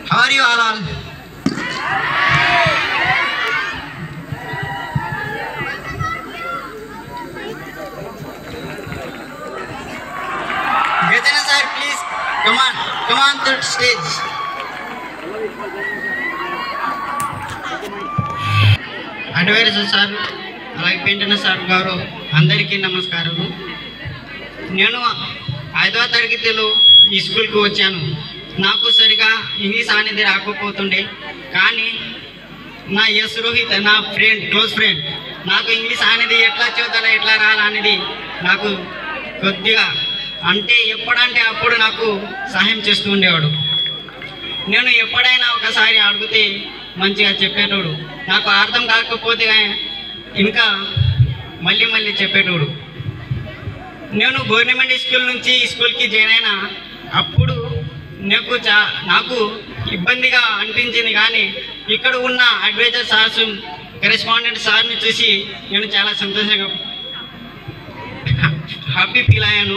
How are you all? all? Gajana sir, please come on, come on to the stage. Advisor sir అలాగే పెంటన sir గారు అందరికీ నమస్కారాలు నేను ఐదవ తరగతిలో ఈ స్కూల్కి వచ్చాను నాకు సరిగా ఇంగ్లీష్ అనేది రాకపోతుండే కానీ నా ఎస్ రోహిత్ నా ఫ్రెండ్ క్లోజ్ ఫ్రెండ్ నాకు ఇంగ్లీష్ అనేది ఎట్లా చదువుతారా ఎట్లా రాలా అనేది నాకు కొద్దిగా అంటే ఎప్పుడంటే అప్పుడు నాకు సహాయం చేస్తూ ఉండేవాడు నేను ఎప్పుడైనా ఒకసారి అడిగితే మంచిగా చెప్పేటోడు నాకు అర్థం కాకపోతే ఇంకా మళ్ళీ మళ్ళీ చెప్పేటోడు నేను గవర్నమెంట్ స్కూల్ నుంచి ఈ స్కూల్కి జాయిన్ అయినా అప్పుడు నాకు చా నాకు ఇబ్బందిగా అనిపించింది కానీ ఇక్కడ ఉన్న అడ్వైజర్ సార్స్ కరెస్పాండెంట్ సార్ని చూసి నేను చాలా సంతోషంగా హ్యాపీ ఫీల్ అయ్యాను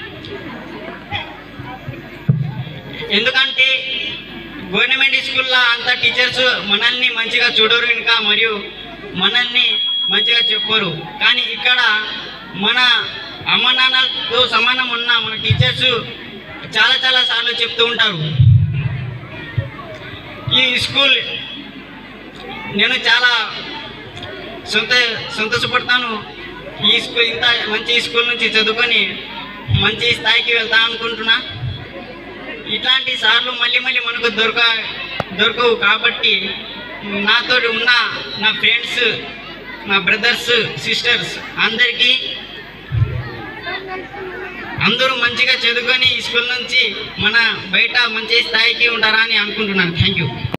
ఎందుకంటే గవర్నమెంట్ స్కూల్లో అంత టీచర్స్ మనల్ని మంచిగా చూడరు ఇంకా మరియు మనల్ని మంచిగా చెప్పరు కానీ ఇక్కడ మన అమ్మ నాన్నలతో సమానం ఉన్న మన టీచర్స్ చాలా చాలా సార్లు చెప్తూ ఉంటారు ఈ స్కూల్ నేను చాలా సంత సంతోషపడతాను ఈ స్కూల్ ఇంత మంచి స్కూల్ నుంచి చదువుకొని మంచి స్థాయికి వెళ్తా అనుకుంటున్నా ఇట్లాంటి సార్లు మళ్ళీ మళ్ళీ మనకు దొరక దొరకవు కాబట్టి నాతో ఉన్న నా ఫ్రెండ్స్ నా బ్రదర్స్ సిస్టర్స్ అందరికీ అందరూ మంచిగా చదువుకొని ఈ స్కూల్ నుంచి మన బయట మంచి స్థాయికి ఉంటారని అనుకుంటున్నాను థ్యాంక్ యూ